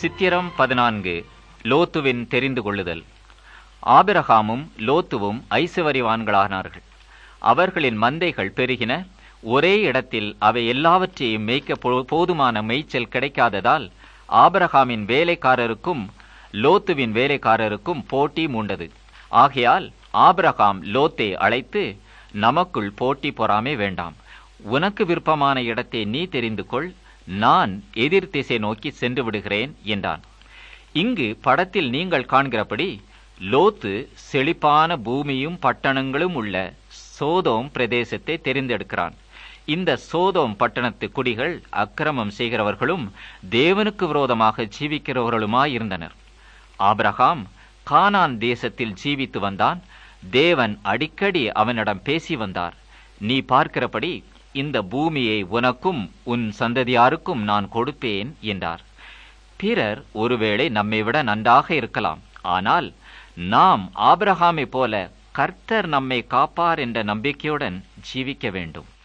சித்திரம் பதினான்கு லோத்துவின் தெரிந்து கொள்ளுதல் ஆபிரகாமும் லோத்துவும் ஐசுவரிவான்களானார்கள் அவர்களின் மந்தைகள் பெருகின ஒரே இடத்தில் அவை எல்லாவற்றையும் மேய்க்க போ- போதுமான மேய்ச்சல் கிடைக்காததால் ஆபிரகாமின் வேலைக்காரருக்கும் லோத்துவின் வேலைக்காரருக்கும் போட்டி மூண்டது ஆகையால் ஆபிரகாம் லோத்தை அழைத்து நமக்குள் போட்டி பொறாமை வேண்டாம் உனக்கு விருப்பமான இடத்தை நீ தெரிந்து கொள் நான் எதிர் திசை நோக்கி சென்று விடுகிறேன் என்றான் இங்கு படத்தில் நீங்கள் காண்கிறபடி லோத்து செழிப்பான பூமியும் பட்டணங்களும் உள்ள சோதோம் பிரதேசத்தை தெரிந்தெடுக்கிறான் இந்த சோதோம் பட்டணத்து குடிகள் அக்கிரமம் செய்கிறவர்களும் தேவனுக்கு விரோதமாக ஜீவிக்கிறவர்களுமாயிருந்தனர் ஆபிரகாம் கானான் தேசத்தில் ஜீவித்து வந்தான் தேவன் அடிக்கடி அவனிடம் பேசி வந்தார் நீ பார்க்கிறபடி இந்த பூமியை உனக்கும் உன் சந்ததியாருக்கும் நான் கொடுப்பேன் என்றார் பிறர் ஒருவேளை நம்மை விட நன்றாக இருக்கலாம் ஆனால் நாம் ஆபிரகாமை போல கர்த்தர் நம்மை காப்பார் என்ற நம்பிக்கையுடன் ஜீவிக்க வேண்டும்